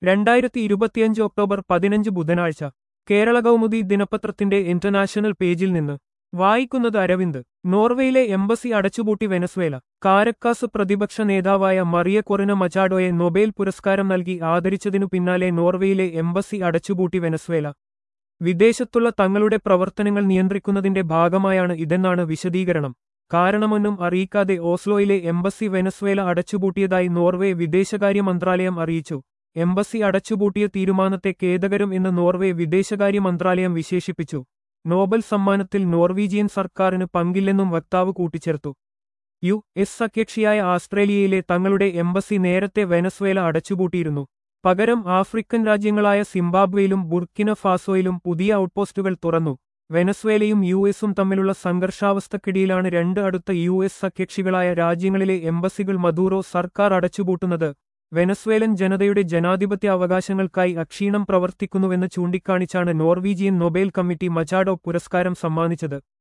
രണ്ടായിരത്തി ഇരുപത്തിയഞ്ച് ഒക്ടോബർ പതിനഞ്ച് ബുധനാഴ്ച കേരള കൗമുദി ദിനപത്രത്തിന്റെ ഇന്റർനാഷണൽ പേജിൽ നിന്ന് വായിക്കുന്നത് അരവിന്ദ് നോർവേയിലെ എംബസി അടച്ചുപൂട്ടി വെനസ്വേല കാരക്കാസ് പ്രതിപക്ഷ നേതാവായ മറിയ കൊറിന മച്ചാഡോയെ നൊബേൽ പുരസ്കാരം നൽകി ആദരിച്ചതിനു പിന്നാലെ നോർവേയിലെ എംബസി അടച്ചുപൂട്ടി വെനസ്വേല വിദേശത്തുള്ള തങ്ങളുടെ പ്രവർത്തനങ്ങൾ നിയന്ത്രിക്കുന്നതിന്റെ ഭാഗമായാണ് ഇതെന്നാണ് വിശദീകരണം കാരണമൊന്നും അറിയിക്കാതെ ഓസ്ലോയിലെ എംബസി വെനസ്വേല അടച്ചുപൂട്ടിയതായി നോർവേ വിദേശകാര്യ മന്ത്രാലയം അറിയിച്ചു എംബസി അടച്ചുപൂട്ടിയ തീരുമാനത്തെ ഖേദകരം എന്ന് നോർവേ വിദേശകാര്യ മന്ത്രാലയം വിശേഷിപ്പിച്ചു നോബൽ സമ്മാനത്തിൽ നോർവീജിയൻ സർക്കാരിന് പങ്കില്ലെന്നും വക്താവ് കൂട്ടിച്ചേർത്തു യു എസ് സഖ്യകക്ഷിയായ ആസ്ട്രേലിയയിലെ തങ്ങളുടെ എംബസി നേരത്തെ വെനസ്വേല അടച്ചുപൂട്ടിയിരുന്നു പകരം ആഫ്രിക്കൻ രാജ്യങ്ങളായ സിംബാബ്വേയിലും ബുർക്കിന ഫാസോയിലും പുതിയ ഔട്ട്പോസ്റ്റുകൾ തുറന്നു വെനസ്വേലയും യു എസും തമ്മിലുള്ള സംഘർഷാവസ്ഥക്കിടയിലാണ് രണ്ട് അടുത്ത യു എസ് സഖ്യകക്ഷികളായ രാജ്യങ്ങളിലെ എംബസികൾ മദൂറോ സർക്കാർ അടച്ചുപൂട്ടുന്നത് വെനസ്വേലൻ ജനതയുടെ ജനാധിപത്യ അവകാശങ്ങൾക്കായി അക്ഷീണം പ്രവർത്തിക്കുന്നുവെന്ന് ചൂണ്ടിക്കാണിച്ചാണ് നോർവീജിയൻ നൊബേൽ കമ്മിറ്റി മച്ചാഡോ പുരസ്കാരം സമ്മാനിച്ചത്